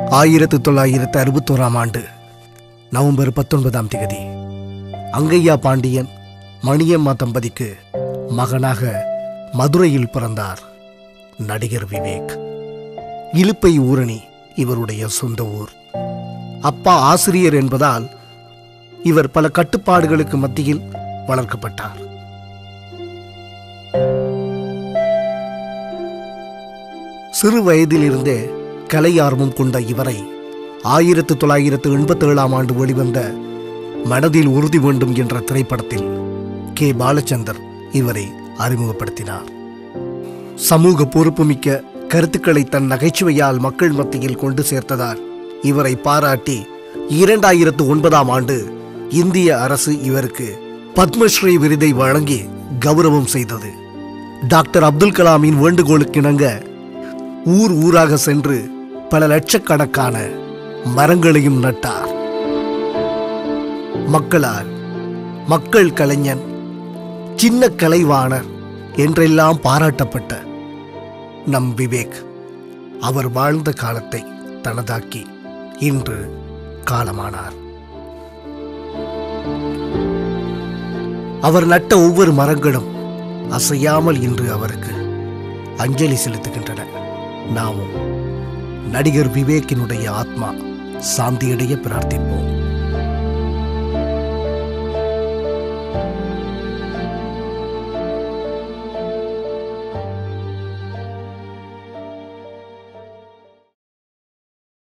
ஆயிரத்து தொள்ளாயிரத்து அறுபத்தோராம் ஆண்டு நவம்பர் பத்தொன்பதாம் தேதி அங்கையா பாண்டியன் மணியம்மா தம்பதிக்கு மகனாக மதுரையில் பிறந்தார் நடிகர் விவேக் இலுப்பை ஊரணி இவருடைய சொந்த ஊர் அப்பா ஆசிரியர் என்பதால் இவர் பல கட்டுப்பாடுகளுக்கு மத்தியில் வளர்க்கப்பட்டார் சிறு வயதிலிருந்தே கலை ஆர்வம் கொண்ட இவரை ஆயிரத்து தொள்ளாயிரத்து எண்பத்தி ஏழாம் ஆண்டு வெளிவந்த மனதில் உறுதி வேண்டும் என்ற திரைப்படத்தில் கே பாலச்சந்தர் இவரை அறிமுகப்படுத்தினார் சமூக பொறுப்புமிக்க கருத்துக்களை தன் நகைச்சுவையால் மக்கள் மத்தியில் கொண்டு சேர்த்ததால் இவரை பாராட்டி இரண்டாயிரத்து ஒன்பதாம் ஆண்டு இந்திய அரசு இவருக்கு பத்மஸ்ரீ விருதை வழங்கி கௌரவம் செய்தது டாக்டர் அப்துல் கலாமின் வேண்டுகோளுக்கிணங்க ஊர் ஊராக சென்று பல லட்சக்கணக்கான மரங்களையும் நட்டார் மக்களால் மக்கள் கலைஞன் சின்ன கலைவாணர் என்றெல்லாம் பாராட்டப்பட்ட நம் விவேக் அவர் வாழ்ந்த காலத்தை தனதாக்கி இன்று காலமானார் அவர் நட்ட ஒவ்வொரு மரங்களும் அசையாமல் இன்று அவருக்கு அஞ்சலி செலுத்துகின்றன நாமும் நடிகர் விவேக்கினுடைய ஆத்மா சாந்தியடைய பிரார்த்திப்போம்